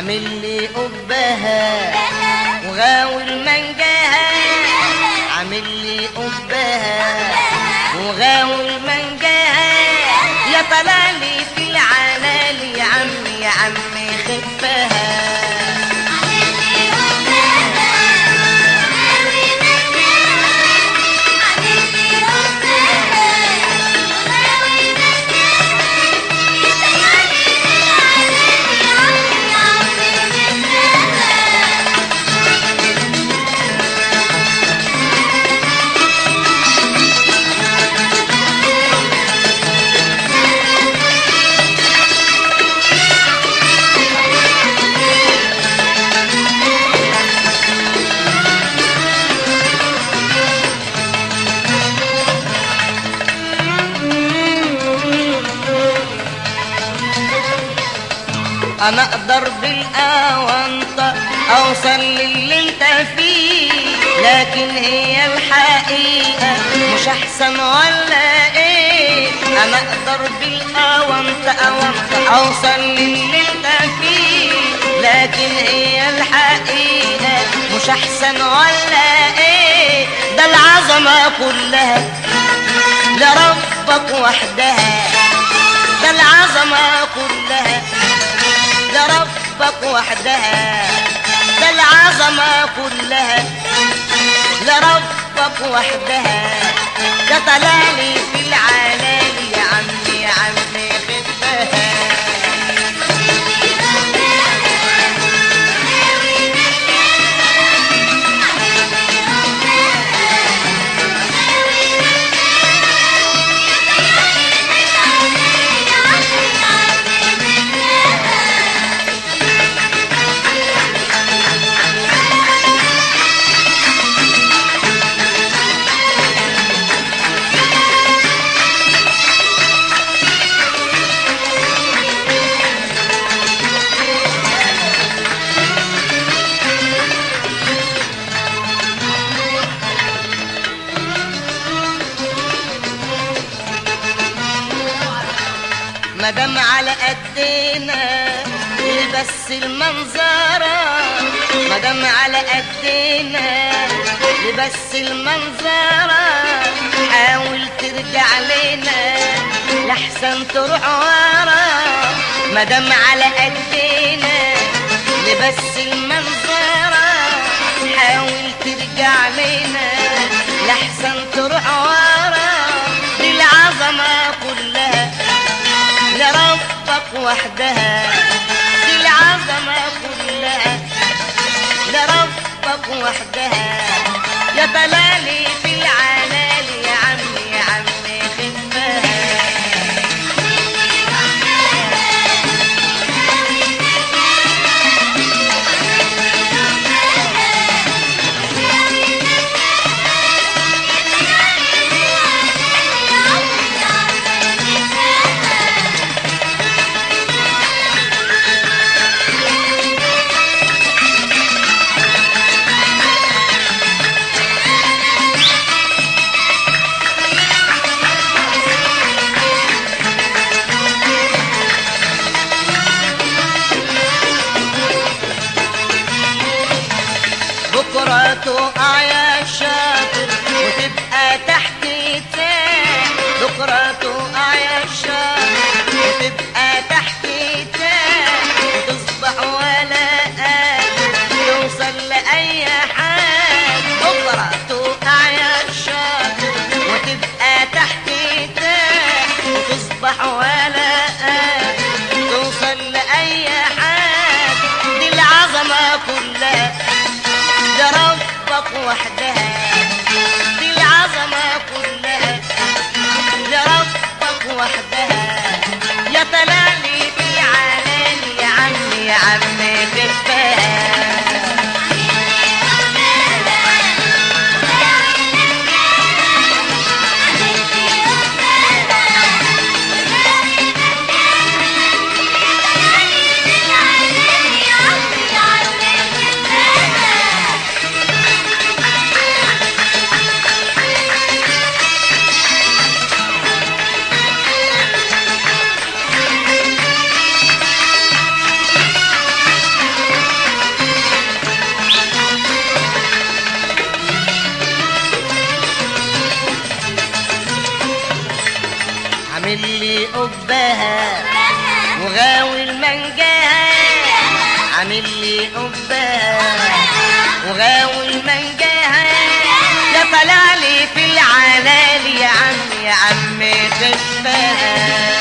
عامل لي قبها وغاول منجاها عامل لي قبها وغاول منجاها يا طلالي في العلالي يا عمي يا عمي خفها انا اقدر بالاونطة اوصل للي انت فيه لكن هي الحقيقة مش احسن ولا ايه انا اقدر بالاونطة اونطة اوصل للي انت فيه لكن هي الحقيقة مش احسن ولا ايه ده العظمة كلها لربك وحدها ده العظمة كلها لربك وحدها ده العظمة كلها لربك وحدها يا طلالي في العلالي يا عمي يا عمي خفها مدام على قدنا بس المنظرة مدام على قدنا بس المنظرة حاول ترجع لنا لحسن تروح ورا مدام على قدنا بس المنظرة حاول ترجع لنا لحسن تروح ورا دي العظمة كلها لربك وحدها دي العظمة كلها لربك وحدها يا طلالي في العلالي يا عمي يا عمي خفها بكرة تقع يا شاطر وتبقى تحت تاني بكرة تقع يا شاطر وتبقى تحت تاني وتصبح ولا قادر توصل لأي حاجة بكرة تقع يا شاطر وتبقى تحت تاني وتصبح ولا قادر توصل لأي حاجة دي العظمة كلها لربك وحدها دي العظمة كلها لربك وحدها يا طلالي في العلالي يا عمي يا عمي خفها لي قبها وغاوي المنجاها عامل لي قبها وغاوي المنجاها يا طلع لي في العلالي يا عم يا عم خفها